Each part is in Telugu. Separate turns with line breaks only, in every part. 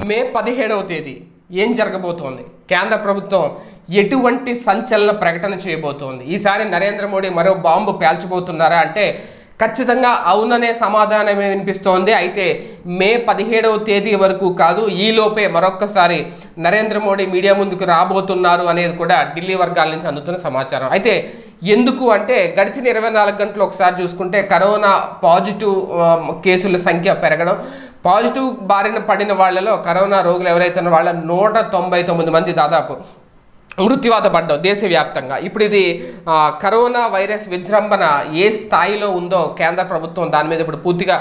మే పదిహేడవ తేదీ ఏం జరగబోతోంది కేంద్ర ప్రభుత్వం ఎటువంటి సంచలన ప్రకటన చేయబోతోంది ఈసారి నరేంద్ర మోడీ మరో బాంబు పేల్చబోతున్నారా అంటే ఖచ్చితంగా అవుననే సమాధానమే వినిపిస్తోంది అయితే మే పదిహేడవ తేదీ వరకు కాదు ఈలోపే మరొక్కసారి నరేంద్ర మోడీ మీడియా ముందుకు రాబోతున్నారు అనేది కూడా ఢిల్లీ వర్గాల నుంచి అందుతున్న సమాచారం అయితే ఎందుకు అంటే గడిచిన ఇరవై నాలుగు గంటలు ఒకసారి చూసుకుంటే కరోనా పాజిటివ్ ఆ, కేసుల సంఖ్య పెరగడం పాజిటివ్ బారిన పడిన వాళ్ళలో కరోనా రోగులు ఎవరైతే ఉన్న వాళ్ళ నూట తొంభై తొమ్మిది మంది దాదాపు మృత్యువాత పడ్డాం దేశవ్యాప్తంగా ఇప్పుడు ఇది ఆ, కరోనా వైరస్ విజృంభణ ఏ స్థాయిలో ఉందో కేంద్ర ప్రభుత్వం దాని మీద ఇప్పుడు పూర్తిగా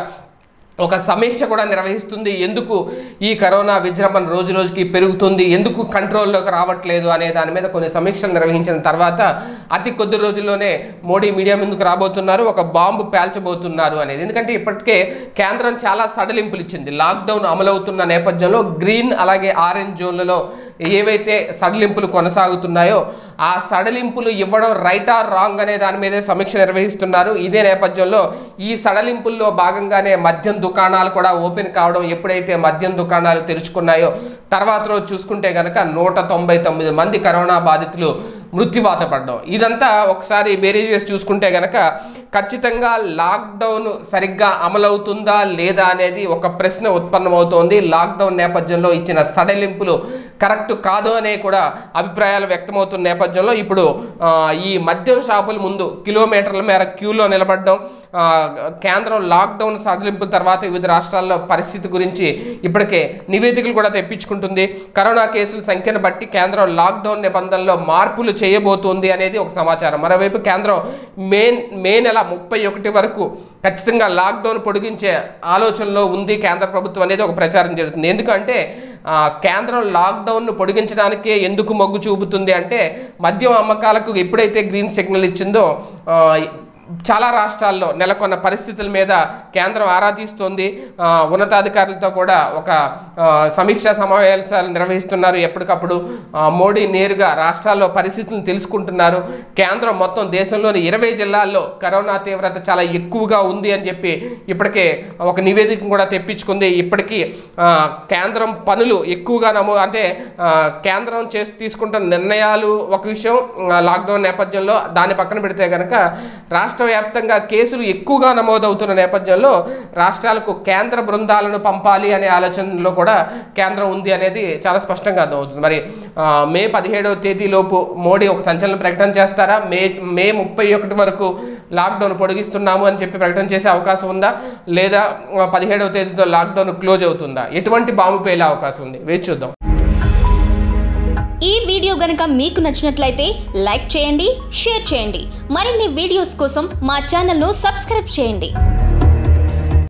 ఒక సమీక్ష కూడా నిర్వహిస్తుంది ఎందుకు ఈ కరోనా విజృంభణ రోజు రోజుకి పెరుగుతుంది ఎందుకు కంట్రోల్లోకి రావట్లేదు అనే దాని మీద కొన్ని సమీక్షలు నిర్వహించిన తర్వాత అతి కొద్ది రోజుల్లోనే మోడీ మీడియా ముందుకు రాబోతున్నారు ఒక బాంబు పేల్చబోతున్నారు అనేది ఎందుకంటే ఇప్పటికే కేంద్రం చాలా సడలింపులు ఇచ్చింది లాక్డౌన్ అమలవుతున్న నేపథ్యంలో గ్రీన్ అలాగే ఆరెంజ్ జోన్లలో ఏవైతే సడలింపులు కొనసాగుతున్నాయో ఆ సడలింపులు ఇవ్వడం రైట్ ఆర్ రాంగ్ అనే దాని మీదే సమీక్ష నిర్వహిస్తున్నారు ఇదే నేపథ్యంలో ఈ సడలింపుల్లో భాగంగానే మద్యం దుకాణాలు కూడా ఓపెన్ కావడం ఎప్పుడైతే మద్యం దుకాణాలు తెరుచుకున్నాయో తర్వాత రోజు చూసుకుంటే కనుక నూట తొంభై తొమ్మిది మంది కరోనా బాధితులు మృత్యువాత పడ్డం ఇదంతా ఒకసారి బేరీజ్ వేసి చూసుకుంటే కనుక ఖచ్చితంగా లాక్డౌన్ సరిగ్గా అమలవుతుందా లేదా అనేది ఒక ప్రశ్న ఉత్పన్నమవుతోంది లాక్డౌన్ నేపథ్యంలో ఇచ్చిన సడలింపులు కరెక్ట్ కాదు అనే కూడా అభిప్రాయాలు వ్యక్తమవుతున్న నేపథ్యంలో ఇప్పుడు ఆ, ఈ మద్యం షాపుల ముందు కిలోమీటర్ల మేర క్యూలో నిలబడడం ఆ, కేంద్రం లాక్డౌన్ సడలింపుల తర్వాత వివిధ రాష్ట్రాల్లో పరిస్థితి గురించి ఇప్పటికే నివేదికలు కూడా తెప్పించుకుంటుంది కరోనా కేసుల సంఖ్యను బట్టి కేంద్రం లాక్డౌన్ నిబంధనలో మార్పులు చేయబోతోంది అనేది ఒక సమాచారం మరోవైపు కేంద్రం మే మే నెల ముప్పై ఒకటి వరకు ఖచ్చితంగా లాక్డౌన్ పొడిగించే ఆలోచనలో ఉంది కేంద్ర ప్రభుత్వం అనేది ఒక ప్రచారం జరుగుతుంది ఎందుకంటే ఆ, కేంద్రం లాక్డౌన్ను పొడిగించడానికే ఎందుకు మొగ్గు చూపుతుంది అంటే మద్యం అమ్మకాలకు ఎప్పుడైతే గ్రీన్ సిగ్నల్ ఇచ్చిందో ఆ, చాలా రాష్ట్రాల్లో నెలకొన్న పరిస్థితుల మీద కేంద్రం ఆరా తీస్తోంది ఆ, ఉన్నతాధికారులతో కూడా ఒక ఆ, సమీక్షా సమావేశాలు నిర్వహిస్తున్నారు ఎప్పటికప్పుడు ఆ, మోడీ నేరుగా రాష్ట్రాల్లో పరిస్థితులను తెలుసుకుంటున్నారు కేంద్రం మొత్తం దేశంలోని ఇరవై జిల్లాల్లో కరోనా తీవ్రత చాలా ఎక్కువగా ఉంది అని చెప్పి ఇప్పటికే ఒక నివేదిక కూడా తెప్పించుకుంది ఇప్పటికీ ఆ, కేంద్రం పనులు ఎక్కువగా నమో అంటే ఆ, కేంద్రం చేసి తీసుకుంటున్న నిర్ణయాలు ఒక విషయం ఆ, లాక్డౌన్ నేపథ్యంలో దాన్ని పక్కన పెడితే కనుక రాష్ట్ర వ్యాప్తంగా కేసులు ఎక్కువగా నమోదవుతున్న నేపథ్యంలో రాష్ట్రాలకు కేంద్ర బృందాలను పంపాలి అనే ఆలోచనలో కూడా కేంద్రం ఉంది అనేది చాలా స్పష్టంగా అర్థమవుతుంది మరి ఆ, మే పదిహేడవ తేదీలోపు మోడీ ఒక సంచలన ప్రకటన చేస్తారా మే మే ముప్పై ఒకటి వరకు లాక్డౌన్ పొడిగిస్తున్నాము అని చెప్పి ప్రకటన చేసే అవకాశం ఉందా లేదా ఆ, పదిహేడవ తేదీతో లాక్డౌన్ క్లోజ్ అవుతుందా ఎటువంటి బాంబు పేలే అవకాశం ఉంది వేచి చూద్దాం
ఈ వీడియో గనుక మీకు నచ్చినట్లయితే లైక్ చేయండి షేర్ చేయండి మరిన్ని వీడియోస్ కోసం మా ఛానల్ను సబ్స్క్రైబ్ చేయండి